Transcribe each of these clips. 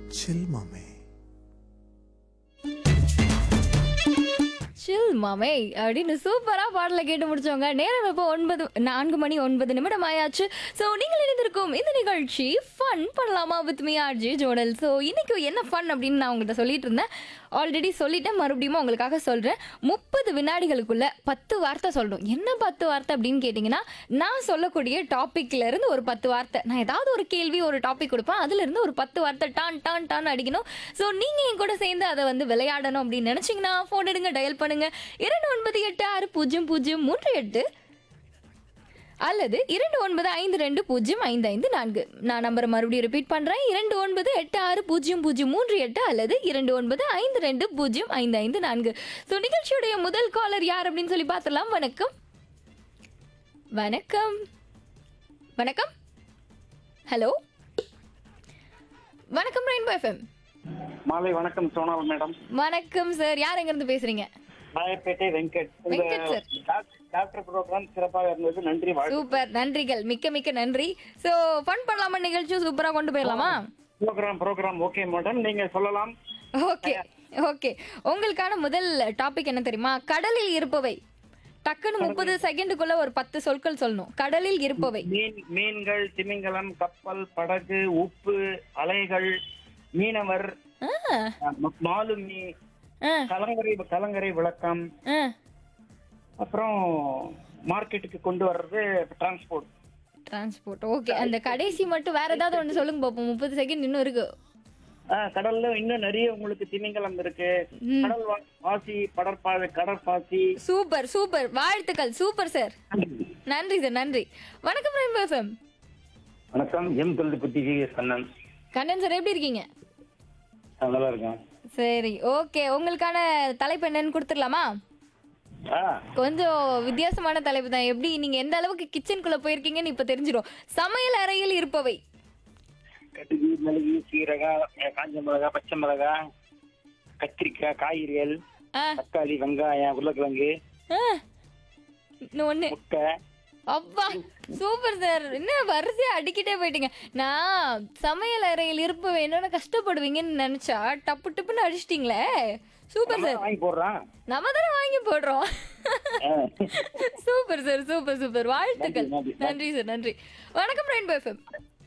chill மாமே சில் மாமே அப்படின்னு சூப்பரா பாடல கேட்டு முடிச்சவங்க நேரம் இப்போ ஒன்பது நான்கு மணி ஒன்பது நிமிடம் ஆயாச்சு ஸோ நீங்கள் இணைந்திருக்கும் இந்த நிகழ்ச்சி ஃபன் பண்ணலாமா வித் மீ ஆர்ஜி ஜோடல் ஸோ இன்னைக்கு என்ன ஃபன் அப்படின்னு நான் உங்கள்கிட்ட சொல்லிட்டு இருந்தேன் ஆல்ரெடி சொல்லிட்டேன் மறுபடியும் உங்களுக்காக சொல்றேன் முப்பது வினாடிகளுக்குள்ள பத்து வார்த்தை சொல்லணும் என்ன பத்து வார்த்தை அப்படின்னு கேட்டிங்கன்னா நான் சொல்லக்கூடிய டாபிக்ல இருந்து ஒரு பத்து வார்த்தை நான் ஏதாவது ஒரு கேள்வி ஒரு டாபிக் கொடுப்பேன் அதுல இருந்து ஒரு பத்து வார்த்தை டான் டான் டான் அடிக்கணும் ஸோ நீங்க என் கூட சேர்ந்து அதை வந்து விளையாடணும் அப்படின்னு நினைச்சீங்கன்னா ஃபோன் எடுங்க டயல் பண்ணுங்க இரண்டு ஒன்பது எட்டு ஆறு பூஜ்ஜியம் பூஜ்ஜியம் மூன்று எட்டு அல்லது இரண்டு ஒன்பது ஐந்து ரெண்டு பூஜ்ஜியம் ஐந்து ஐந்து நான்கு நான் நம்பரை மறுபடியும் ரிப்பீட் பண்றேன் இரண்டு ஒன்பது எட்டு ஆறு பூஜ்ஜியம் பூஜ்ஜியம் மூன்று எட்டு அல்லது இரண்டு ஒன்பது ஐந்து ரெண்டு பூஜ்ஜியம் ஐந்து ஐந்து நான்கு ஸோ நிகழ்ச்சியுடைய முதல் காலர் யார் அப்படின்னு சொல்லி பார்த்துலாம் வணக்கம் வணக்கம் வணக்கம் ஹலோ வணக்கம் ரெயின்போ எஃப்எம் மாலை வணக்கம் சோனால் மேடம் வணக்கம் சார் யார் எங்கிருந்து பேசுறீங்க Nayapettai Venkat Venkat sir. Doc- doctor programme சிறப்பாக இருந்தது நன்றி வாழ்த்து சூப்பர் நன்றிகள் மிக்க மிக்க நன்றி ஸோ ஃபன் பண்ணலாமா நிகழ்ச்சியும் சூப்பரா கொண்டு போயிடலாமா ப்ரோக்ராம் ப்ரோக்ராம் ஓகே மேடம் நீங்க சொல்லலாம் ஓகே ஓகே உங்களுக்கான முதல் டாபிக் என்ன தெரியுமா கடலில் இருப்பவை டக்குன்னு முப்பது செகண்டுக்குள்ள ஒரு பத்து சொற்கள் சொல்லணும் கடலில் இருப்பவை மீன் மீன்கள் திமிங்கலம் கப்பல் படகு உப்பு அலைகள் மீனவர் ஆ, ம- மாலுமி ஆ, கலங்கரை கலங்கரை விளக்கம் ஆ. அப்புறம் மார்க்கெட்டுக்கு கொண்டு வர்றது டிரான்ஸ்போர்ட் டிரான்ஸ்போர்ட் ஓகே அந்த கடைசி மட்டும் வேற ஏதாவது ஒன்று சொல்லுங்க பாப்போம் முப்பது செகண்ட் இன்னும் இருக்கு கடல்ல இன்னும் நிறைய உங்களுக்கு திமிங்கலம் இருக்கு கடல் வா- பாசி படற்பா கடற்பாசி சூப்பர் சூப்பர் வாழ்த்துக்கள் சூப்பர் சார் நன்றி சார் நன்றி வணக்கம் ரெயின்போ எஃப்எம் வணக்கம் எம் தொழில்புத்தி V S Kannan Kannan sir எப்படி இருக்கீங்க நான் நல்லா இருக்கேன் சரி ஓகே உங்களுக்கான தலைப்பு என்னன்னு கொடுத்துடலாமா ஆ கொஞ்சம் வித்தியாசமான தலைப்பு தான் எப்படி நீங்க எந்த அளவுக்கு கிச்சனுக்குள்ள போயிருக்கீங்கன்னு இப்ப தெரிஞ்சிடும் சமையல் அறையில் இருப்பவை கடுகு மிளகு சீரகம் அஹ், காஞ்ச மிளகா பச்சை மிளகா கத்திரிக்காய் காய்கறிகள் ஆ, தக்காளி வெங்காயம் உருளைக்கிழங்கு ஆ. இன்னும் ஒண்ணு முட்டை அப்பா சூப்பர் சார் என்ன வரிசையா அடிக்கிட்டே போயிட்டீங்க நான் சமையல் அறையில் இருப்பவை என்னன்னு கஷ்டப்படுவீங்கன்னு நினைச்சா டப்பு டப்புன்னு அடிச்சிட்டீங்களே சூப்பர் சார் வாங்கி போடுறான் நம்ம தானே வாங்கி போடுறோம் ஆ. சூப்பர் சார் சூப்பர் சூப்பர் வாழ்த்துக்கள் நன்றி, நன்றி. நன்றி சார் நன்றி வணக்கம் ரெயின்போ எஃப்எம்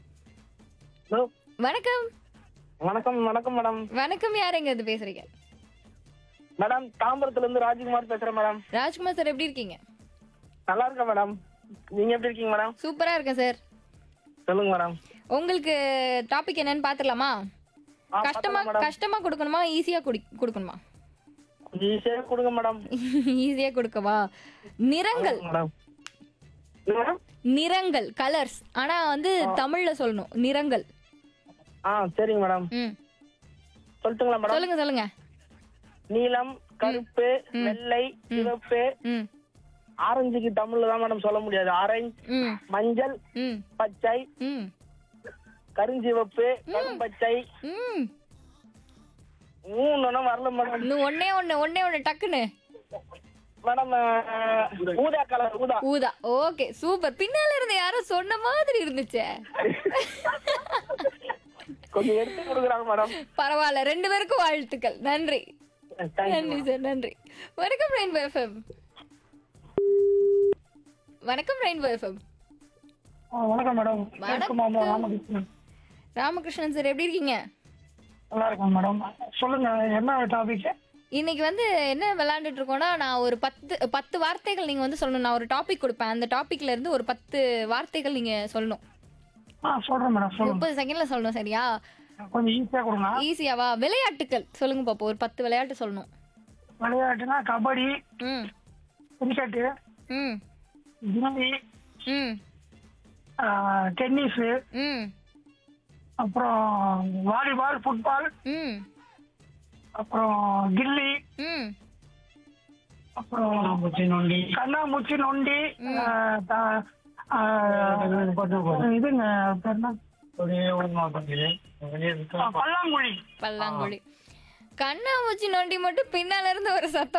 ஹலோ வணக்கம் வணக்கம் வணக்கம் மேடம் வணக்கம் யார் எங்க இருந்து பேசுறீங்க மேடம் தாம்பரத்துல இருந்து ராஜ்குமார் பேசுறேன் மேடம் ராஜ்குமார் சார் எப்படி இருக்கீங்க நல்லா இருக்கேன் மேடம் நீங்க எப்படி இருக்கீங்க மேடம் சூப்பரா இருக்கேன் சார் சொல்லுங்க மேடம் உங்களுக்கு டாபிக் என்னன்னு பாத்துடலாமா ஆ, கஷ்டமா பாத்துக்கலாம் மேடம். கஷ்டமா கொடுக்கணுமா ஈஸியா கொடுக்கணுமா ஈஸியா கொடுங்க மேடம் ஈஸியா கொடுக்கவா நிறங்கள் மேடம் என்ன மேடம் நிறங்கள் கலர்ஸ் ஆனா வந்து தமிழ்ல சொல்லணும் நிறங்கள் ஆ சரிங்க மேடம் ம் சொல்லட்டுங்களா மேடம் சொல்லுங்க சொல்லுங்க நீலம் கருப்பு வெள்ளை சிவப்பு ம் ஆரஞ்சுக்கு தமிழ்ல தான் மேடம் சொல்ல முடியாது ஆரஞ்சு ம் மஞ்சள் ம் பச்சை ம் கருஞ்சிவப்பு கரும்பச்சை ம் மூணுன்னா வரல மேடம் இன்னும் ஒன்னே ஒண்ணு ஒன்னே ஒண்ணு டக்குன்னு மேடம் அஹ், ஊதா கலர் ஊதா ஊதா ஓகே சூப்பர் பின்னால இருந்து யாரோ சொன்ன மாதிரி இருந்துச்சே கொஞ்சம் எடுத்து கொடுக்குறாங்க மேடம் பரவாயில்ல ரெண்டு பேருக்கும் வாழ்த்துக்கள் நன்றி தேங்க்யூ நன்றி சார் நன்றி வணக்கம் ரெயின்போ எஃப்எம் வணக்கம் ரெயின்போ எஃப்எம் வணக்கம் மேடம் வணக்கம். ராமகிருஷ்ணன் ராமகிருஷ்ணன் சார் எப்படி இருக்கீங்க நல்லா இருக்கேன் மேடம் சொல்லுங்க என்ன டாபிக் இன்னைக்கு வந்து என்ன விளையாண்டுட்டு இருக்கோம்னா நான் ஒரு பத்து பத்து வார்த்தைகள் நீங்க வந்து சொல்லணும் நான் ஒரு டாபிக் கொடுப்பேன் அந்த டாபிக்ல இருந்து ஒரு பத்து வார்த்தைகள் நீங்க சொல்லணும் ஆ சொல்றேன் மேடம் சொல்லுங்க முப்பது செகண்ட்ல சொல்லணும் சரியா கொஞ்சம் ஈஸியா கொடுங்க ஈஸியாவா விளையாட்டுகள் சொல்லுங்க பாப்போம் ஒரு பத்து விளையாட்டு சொல்லணும் விளையாட்டுனா கபடி ம் கிரிக்கெட்டு ம் கில்லி ம் டென்னிஸ் ம் அப்புறம் வாலிபால் ஃபுட்பால் ம் அப்புறம் கில்லி ம் அப்புறம் நொண்டி கண்ணாமூச்சி நொண்டி ஆஹ் த- ஆஹ் இதுங்க பேர் என்ன? ஆ, பல்லாங்குழி பல்லாங்குழி கண்ணாமூச்சி நோண்டி மட்டும் பின்னால இருந்து ஒரு சத்தம்